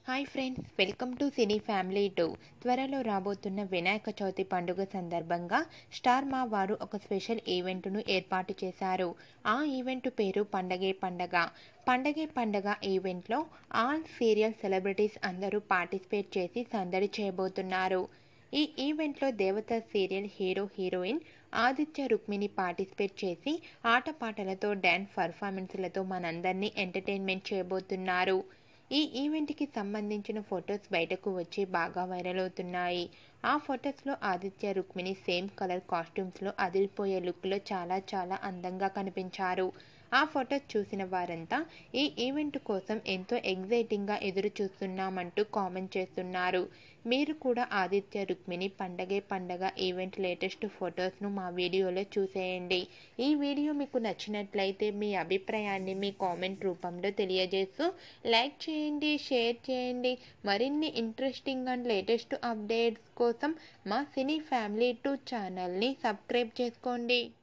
hi friends welcome to cine family two త్వరలో రాబోతున్న వినాయక చవితి పండుగ సందర్భంగా స్టార్ మా వారు ఒక స్పెషల్ ఈవెంట్ను ఏర్పాటు చేశారు ఆ ఈవెంట్ పేరు పండగే పండగ పండగే పండగ ఈవెంట్లో ఆల్ సీరియల్ సెలబ్రిటీస్ అందరూ పార్టిసిపేట్ చేసి సందడి చేయబోతున్నారు ఈ ఈవెంట్లో Devatha serial hero heroine Aditya Rukmini participate చేసి ఆటపాటలతో డ్యాన్స్ పర్ఫార్మెన్స్లతో మనందరినీ ఎంటర్టైన్మెంట్ చేయబోతున్నారు ఈ ఈవెంట్కి సంబంధించిన ఫొటోస్ బయటకు వచ్చి బాగా వైరల్ అవుతున్నాయి ఆ ఫొటోస్లో ఆదిత్య రుక్మిణి సేమ్ కలర్ కాస్ట్యూమ్స్లో అదిరిపోయే లుక్లో చాలా చాలా అందంగా కనిపించారు ఆ ఫొటోస్ చూసిన వారంతా ఈ ఈవెంట్ కోసం ఎంతో ఎగ్జైటింగ్గా ఎదురు చూస్తున్నామంటూ కామెంట్ చేస్తున్నారు మీరు కూడా ఆదిత్య రుక్మిణి పండగే పండగ ఈవెంట్ లేటెస్ట్ ఫొటోస్ను మా వీడియోలో చూసేయండి ఈ వీడియో మీకు నచ్చినట్లయితే మీ అభిప్రాయాన్ని మీ కామెంట్ రూపంలో తెలియజేస్తూ లైక్ చేయండి షేర్ చేయండి మరిన్ని ఇంట్రెస్టింగ్ అండ్ లేటెస్ట్ అప్డేట్స్ కోసం మా సినీ ఫ్యామిలీ టూ ఛానల్ని సబ్స్క్రైబ్ చేసుకోండి